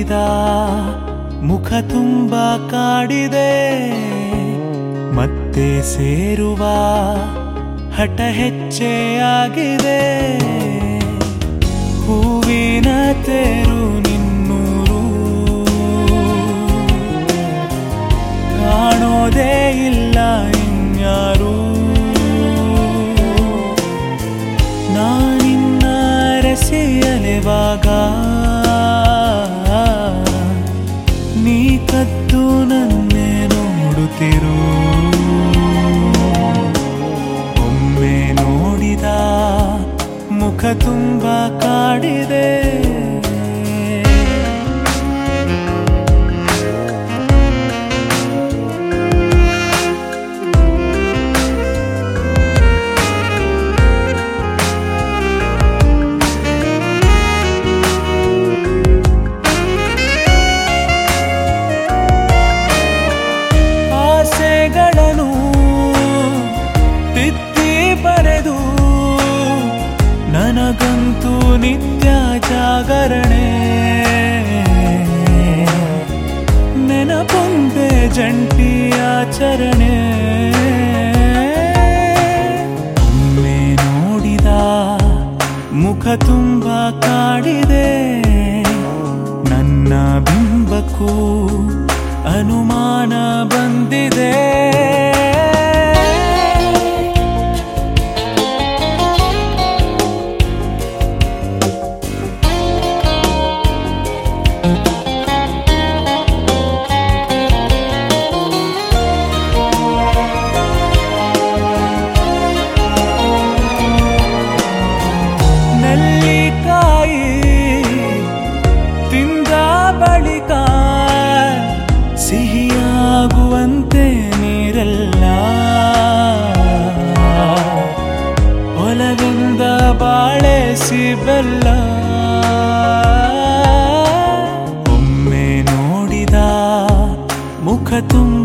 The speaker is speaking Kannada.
ನೋಡಿದ ಮುಖ ತುಂಬ ಕಾಡಿದೆ ಮತ್ತೆ ಸೇರುವ ಹಠ ಹೆಚ್ಚೆಯಾಗಿದೆ ಹೂವಿನ ತೇರು ನಿನ್ನೂರು ಕಾಣೋದೇ ಇಲ್ಲ ಇನ್ಯಾರು ನಾನಿನ್ನ ರಸಿಯಲೆವಾಗ ನೀ ಕದ್ದು ನನ್ನೇ ನೋಡುತ್ತಿರು ಒಮ್ಮೆ ನೋಡಿದ ಮುಖ ತುಂಬ ಕಾಡಿದೆ ಆಸೆಗಳನ್ನು ತಿದ್ದಿ ಬರೆದು ನನಗಂತೂ ನಿತ್ಯ ಜಾಗರಣೆ ನೆನಪೊಂದೆ ಜಂಟಿ ಆಚರಣೆ ಒಮ್ಮೆ ನೋಡಿದ ಮುಖ ತುಂಬ ಕಾಡಿದೆ ನನ್ನ ಬಿಂಬಕ್ಕೂ ಅನುಮಾನ ಬಂದಿದೆ ನೆಲ್ಲಿಕಾಯಿ ತಿಂದ ಬಳಿಕ ಸಿಹಿಯಾಗುವಂತೆ ನೀರೆಲ್ಲ ಒಲವಿಂದ ಬಾಳೆ ಸಿಬೆಲ್ಲ ಒಮ್ಮೆ ನೋಡಿದ ಮುಖ ತುಂಬ